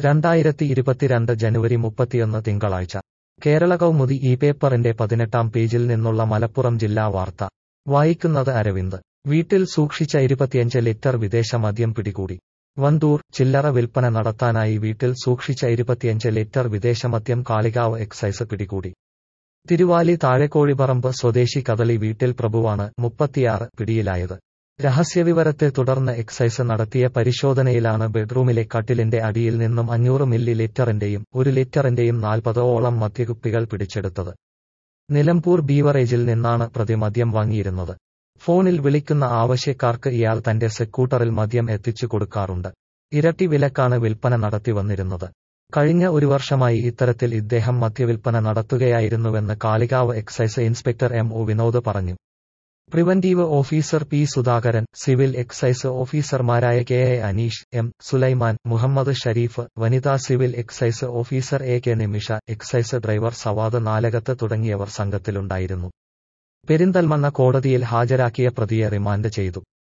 രണ്ടായിരത്തി ഇരുപത്തിരണ്ട് ജനുവരി മുപ്പത്തിയൊന്ന് തിങ്കളാഴ്ച കേരള കൗമുദി ഈ പേപ്പറിന്റെ പതിനെട്ടാം പേജിൽ നിന്നുള്ള മലപ്പുറം ജില്ലാ വാർത്ത വായിക്കുന്നത് അരവിന്ദ് വീട്ടിൽ സൂക്ഷിച്ച ഇരുപത്തിയഞ്ച് ലിറ്റർ വിദേശ മദ്യം പിടികൂടി വണ്ടൂർ ചില്ലറ വിൽപ്പന നടത്താനായി വീട്ടിൽ സൂക്ഷിച്ച ഇരുപത്തിയഞ്ച് ലിറ്റർ വിദേശമദ്യം കാളികാവ് എക്സൈസ് പിടികൂടി തിരുവാലി താഴെക്കോഴിപ്പറമ്പ് സ്വദേശി കദളി വീട്ടിൽ പ്രഭുവാണ് മുപ്പത്തിയാറ് പിടിയിലായത് രഹസ്യവിവരത്തെ തുടർന്ന് എക്സൈസ് നടത്തിയ പരിശോധനയിലാണ് ബെഡ്റൂമിലെ കട്ടിലിന്റെ അടിയിൽ നിന്നും അഞ്ഞൂറ് മില്ലി ലിറ്ററിന്റെയും ഒരു ലിറ്ററിന്റെയും നാൽപ്പതോളം മദ്യകുപ്പികൾ പിടിച്ചെടുത്തത് നിലമ്പൂർ ബീവറേജിൽ നിന്നാണ് പ്രതി മദ്യം വാങ്ങിയിരുന്നത് ഫോണിൽ വിളിക്കുന്ന ആവശ്യക്കാർക്ക് ഇയാൾ തന്റെ സെക്കൂട്ടറിൽ മദ്യം എത്തിച്ചു കൊടുക്കാറുണ്ട് ഇരട്ടി വിലക്കാണ് വിൽപ്പന നടത്തി വന്നിരുന്നത് കഴിഞ്ഞ ഒരു വർഷമായി ഇത്തരത്തിൽ ഇദ്ദേഹം മദ്യവിൽപ്പന നടത്തുകയായിരുന്നുവെന്ന് Kalikavu excise inspector M O Vinod പറഞ്ഞു preventive officer P Sudhakaran civil excise ഓഫീസർമാരായ K A Aneesh M Sulaiman Muhammad Shareef വനിതാ civil excise officer A K Nimisha excise driver Savad Nalakath തുടങ്ങിയവർ സംഘത്തിലുണ്ടായിരുന്നു പെരിന്തൽമണ്ണ കോടതിയിൽ ഹാജരാക്കിയ പ്രതിയെ റിമാൻഡ് ചെയ്തു